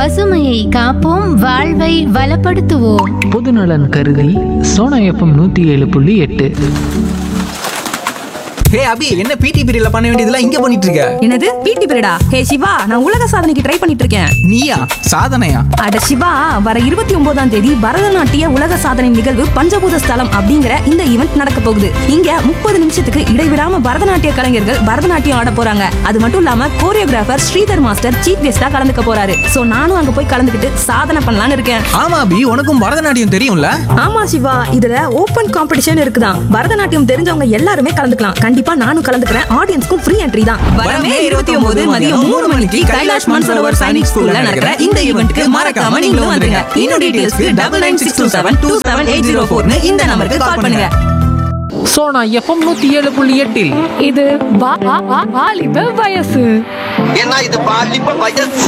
பசுமையை காப்போம் வாழ்வை வளப்படுத்துவோம் பொதுநலன் கருதி சோனா எஃப்எம் நூற்றி ஏழு புள்ளி எட்டு ஹே அபி என்ன பிடி பீரியட்ல பண்ண வேண்டியதெல்லாம் இங்க பண்ணிட்டு இருக்க என்னது பிடி பீரியடா ஹே சிவா நான் உலக சாதனைக்கு ட்ரை பண்ணிட்டு இருக்கேன் நீயா சாதனையா அட சிவா வர இருபத்தி ஒன்பதாம் தேதி பரதநாட்டிய உலக சாதனை நிகழ்வு பஞ்சபூத ஸ்தலம் அப்படிங்கிற இந்த ஈவெண்ட் நடக்க போகுது இங்க முப்பது நிமிஷத்துக்கு இடைவிடாம பரதநாட்டிய கலைஞர்கள் பரதநாட்டியம் ஆட போறாங்க அது மட்டும் இல்லாம கோரியோகிராஃபர் ஸ்ரீதர் மாஸ்டர் சீஃப் கெஸ்டா கலந்துக்க போறாரு சோ நானும் அங்க போய் கலந்துக்கிட்டு சாதனை பண்ணலாம்னு இருக்கேன் ஆமா அபி உனக்கும் பரதநாட்டியம் தெரியும்ல ஆமா சிவா இதுல ஓபன் காம்படிஷன் இருக்குதான் பரதநாட்டியம் தெரிஞ்சவங்க எல்லாருமே கலந்துக்கலாம் கண்டிப்பா நானும் கலந்துக்கிறேன் ஆடியன்ஸ்க்கும் ஃப்ரீ என்ட்ரி தான் வரமே இருபத்தி ஒன்பது மதியம் மூணு மணிக்கு கைலாஷ் மன்சரோவர் சைனிக் ஸ்கூல்ல நடக்கிற இந்த ஈவெண்ட்க்கு மறக்காம நீங்களும் வந்துருங்க இன்னும் டீடைல்ஸ்க்கு double nine six two seven two seven eight zero ஃபோர்னு இந்த நம்பருக்கு கால் பண்ணுங்க சோனா எஃப்எம் நூற்றி ஏழு புள்ளி எட்டில் இது வா- வா- வா- வாலிப வயசு ஏன்னா இது பாலிப்ப வயசு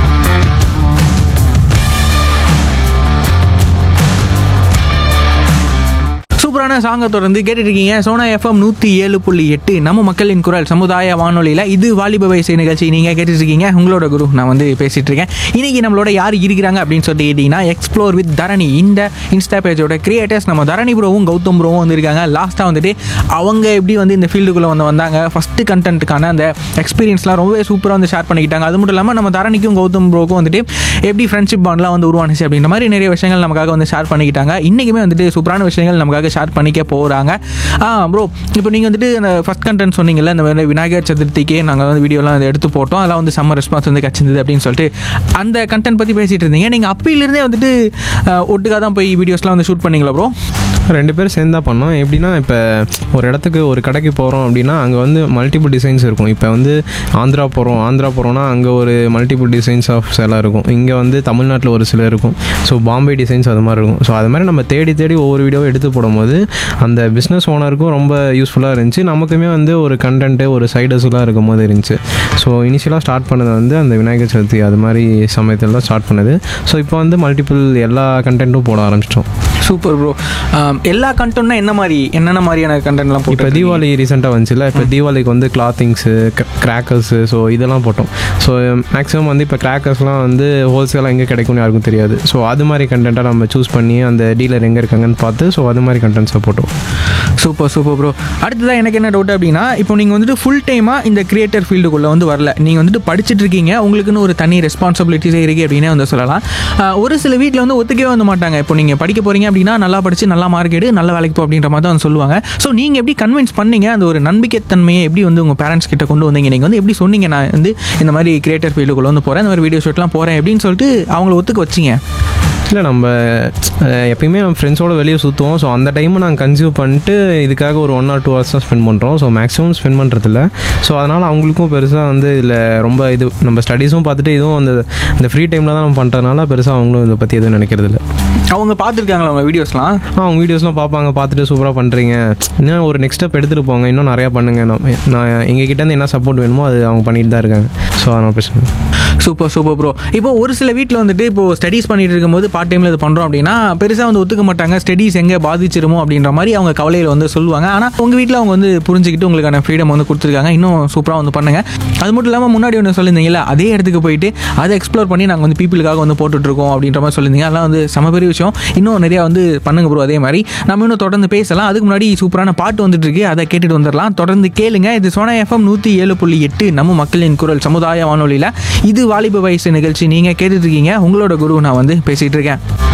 சூப்பரான சாங்கை தொடர்ந்து கேட்டுட்டு இருக்கீங்க சோனா எஃப்எம் நூற்றி ஏழு புள்ளி எட்டு நம்ம மக்களின் குரல் சமுதாய வானொலியில் இது வாலிப வயசு நிகழ்ச்சி நீங்கள் கேட்டுட்டு இருக்கீங்க உங்களோட குரு நான் வந்து பேசிட்டு இருக்கேன் இன்னைக்கு நம்மளோட யார் இருக்கிறாங்க அப்படின்னு சொல்லிட்டு கேட்டிங்கன்னா எக்ஸ்ப்ளோர் வித் தரணி இந்த இன்ஸ்டா பேஜோட கிரியேட்டர்ஸ் நம்ம தரணி ப்ரோவும் கௌதம் ப்ரோவும் வந்திருக்காங்க லாஸ்ட்டாக வந்துட்டு அவங்க எப்படி வந்து இந்த ஃபீல்டுக்குள்ளே வந்து வந்தாங்க ஃபஸ்ட்டு கண்டென்ட்டுக்கான அந்த எக்ஸ்பீரியன்ஸ்லாம் ரொம்பவே சூப்பராக வந்து ஷேர் பண்ணிக்கிட்டாங்க அது மட்டும் இல்லாமல் நம்ம தரணிக்கும் கௌதம் ப்ரோக்கும் வந்துட்டு எப்படி ஃப்ரெண்ட்ஷிப் பாண்ட்லாம் வந்து உருவானுச்சு அப்படின்ற மாதிரி நிறைய விஷயங்கள் நமக்காக வந்து ஷேர் பண்ணிக்கிட்டாங்க இன்றைக்குமே வந்துட்டு சூப்பரான விஷயங்கள் நமக்காக ஷேர் பண்ணிக்க போகிறாங்க ஆ ப்ரோ இப்போ நீங்கள் வந்துட்டு அந்த ஃபஸ்ட் கண்டென்ட் சொன்னீங்கல்ல இந்த மாதிரி விநாயகர் சதுர்த்திக்கு நாங்கள் வந்து வீடியோலாம் வந்து எடுத்து போட்டோம் அதெல்லாம் வந்து செம்ம ரெஸ்பான்ஸ் வந்து கிடச்சிருந்தது அப்படின்னு சொல்லிட்டு அந்த கண்டென்ட் பற்றி பேசிகிட்டு இருந்தீங்க நீங்கள் அப்பையிலேருந்தே வந்துட்டு அஹ், ஒட்டுக்காக தான் போய் வீடியோஸ்லாம் வந்து ஷூட் பண்ணீங்களா ப்ரோ ரெண்டு பேரும் சேர்ந்து தான் பண்ணோம் எப்படின்னா இப்போ ஒரு இடத்துக்கு ஒரு கடைக்கு போகிறோம் அப்படின்னா அங்கே வந்து மல்டிபிள் டிசைன்ஸ் இருக்கும் இப்போ வந்து ஆந்திரா போகிறோம் ஆந்திரா போகிறோம்னா அங்கே ஒரு மல்டிபிள் டிசைன்ஸ் ஆஃப் எல்லாம் இருக்கும் இங்கே வந்து தமிழ்நாட்டில் ஒரு சில இருக்கும் ஸோ பாம்பே டிசைன்ஸ் அது மாதிரி இருக்கும் ஸோ அது மாதிரி நம்ம தேடி தேடி ஒவ்வொரு வீடியோவை எடுத்து போடும்போது அந்த பிஸ்னஸ் ஓனருக்கும் ரொம்ப யூஸ்ஃபுல்லாக இருந்துச்சு நமக்குமே வந்து ஒரு கண்டென்ட்டு ஒரு சைடஸ்லாம் இருக்கும் போது இருந்துச்சு ஸோ இனிஷியலாக ஸ்டார்ட் பண்ணது வந்து அந்த விநாயகர் சதுர்த்தி அது மாதிரி சமயத்தில் தான் ஸ்டார்ட் பண்ணது ஸோ இப்போ வந்து மல்டிபிள் எல்லா கண்டென்ட்டும் போட ஆரம்பிச்சிட்டோம் சூப்பர் ப்ரோ எல்லா கண்டென்ட்னா என்ன மாதிரி என்னென்ன மாதிரியான கண்டென்ட்லாம் இப்போ போட்டு தீபாவளி ரீசெண்டாக வந்துச்சுல இப்போ தீபாவளிக்கு வந்து கிளாத்திங்ஸு கிராக்கர்ஸு ஸோ இதெல்லாம் போட்டோம் ஸோ மேக்ஸிமம் வந்து இப்போ கிராக்கர்ஸ்லாம் வந்து ஹோல்சேலாக எங்கே கிடைக்கும்னு யாருக்கும் தெரியாது ஸோ அது மாதிரி கண்டென்ட்டாக நம்ம சூஸ் பண்ணி அந்த டீலர் எங்கே இருக்காங்கன்னு பார்த்து ஸோ அது மாதிரி கண்டென்ட்ஸை போட்டோம் சூப்பர் சூப்பர் ப்ரோ அடுத்ததான் எனக்கு என்ன டவுட் அப்படின்னா இப்போ நீங்கள் வந்துட்டு ஃபுல் டைமாக இந்த கிரியேட்டர் ஃபீல்டுக்குள்ளே வந்து வரல நீங்கள் வந்துட்டு படிச்சுட்டு இருக்கீங்க உங்களுக்குன்னு ஒரு தனி ரெஸ்பான்சிபிலிட்டிஸ் இருக்குது அப்படின்னே வந்து சொல்லலாம் ஆஹ் ஒரு சில வீட்டில் வந்து ஒத்துக்கவே வந்து மாட்டாங்க இப்போ நீங்கள் படிக்க போகிறீங்க அப்படின்னா நல்லா படித்து நல்லா மார்க் எடு நல்ல வேலைக்கு போ அப்படின்ற மாதிரி தான் வந்து சொல்லுவாங்க ஸோ நீங்கள் எப்படி கன்வின்ஸ் பண்ணீங்க அந்த ஒரு நம்பிக்கைத்தன்மையை எப்படி வந்து உங்கள் பேரண்ட்ஸ் கிட்ட கொண்டு வந்தீங்க நீங்கள் வந்து எப்படி சொன்னீங்க நான் வந்து இந்த மாதிரி கிரியேட்டர் ஃபீல்டுக்குள்ளே வந்து போகிறேன் இந்த மாதிரி வீடியோ ஷூட்லாம் போகிறேன் அப்படின்னு சொல்லிட்டு அவங்கள ஒத்துக்க வச்சிங்க இல்லை நம்ம அஹ், எப்பயுமே நம்ம ஃப்ரெண்ட்ஸோட வெளியே சுற்றுவோம் ஸோ அந்த டைமை நாங்கள் கன்சியூம் பண்ணிட்டு இதுக்காக ஒரு ஒன் ஆர் டூ ஹவர்ஸ் தான் ஸ்பெண்ட் பண்ணுறோம் ஸோ மேக்ஸிமம் ஸ்பெண்ட் பண்ணுறதில்ல ஸோ அதனால் அவங்களுக்கும் பெருசாக வந்து இதில் ரொம்ப இது நம்ம ஸ்டடீஸும் பார்த்துட்டு இதுவும் அந்த இந்த ஃப்ரீ டைமில் தான் நம்ம பண்ணுறதுனால பெருசாக அவங்களும் இதை பற்றி எதுவும் நினைக்கிறதில்ல அவங்க பார்த்துருக்காங்களா அவங்க வீடியோஸ்லாம் ஆ அவங்க வீடியோஸ்லாம் பார்ப்பாங்க பார்த்துட்டு சூப்பராக பண்ணுறீங்க இன்னும் ஒரு நெக்ஸ்ட் ஸ்டெப் எடுத்துகிட்டு போங்க இன்னும் நிறையா பண்ணுங்க நம்ம நான் எங்கள் கிட்டேருந்து என்ன சப்போர்ட் வேணுமோ அது அவங்க பண்ணிட்டு தான் இருக்காங்க ஸோ அதனால் பிரச்சனை இல்லை. சூப்பர் சூப்பர் ப்ரோ இப்போ ஒரு சில வீட்டில் வந்துட்டு இப்போ ஸ்டடீஸ் பண்ணிட்டு இருக்கும்போது பார்ட் டைமில் இது பண்ணுறோம் அப்படின்னா பெருசாக வந்து ஒத்துக்க மாட்டாங்க ஸ்டடீஸ் எங்கே பாதிச்சிருமோ அப்படின்ற மாதிரி அவங்க கவலையில் வந்து சொல்லுவாங்க ஆனால் உங்கள் வீட்டில் அவங்க வந்து புரிஞ்சுக்கிட்டு உங்களுக்கான ஃப்ரீடம் வந்து கொடுத்துருக்காங்க இன்னும் சூப்பராக வந்து பண்ணுங்க அது மட்டும் இல்லாமல் முன்னாடி ஒன்று சொல்லியிருந்தீங்கல்ல அதே இடத்துக்கு போயிட்டு அதை எக்ஸ்ப்ளோர் பண்ணி நாங்கள் வந்து பீப்புளுக்காக வந்து போட்டுட்ருக்கோம் அப்படின்ற மாதிரி சொல்லியிருந்தீங்க அதெல்லாம் வந்து செம பெரிய விஷயம் இன்னும் நிறையா வந்து பண்ணுங்க ப்ரோ அதே மாதிரி நம்ம இன்னும் தொடர்ந்து பேசலாம் அதுக்கு முன்னாடி சூப்பரான பாட்டு வந்துட்டு இருக்கு அதை கேட்டுட்டு வந்துடலாம் தொடர்ந்து கேளுங்க இது சோனா எஃப்எம் நூற்றி ஏழு புள்ளி எட்டு நம்ம மக்களின் குரல் சமுதாய வானொலியில் இது வாலிப வயசு நிகழ்ச்சி நீங்கள் கேட்டுட்டு இருக்கீங்க உங்களோட குரு நான் வந்து பேசிகிட்டு இருக்கேன்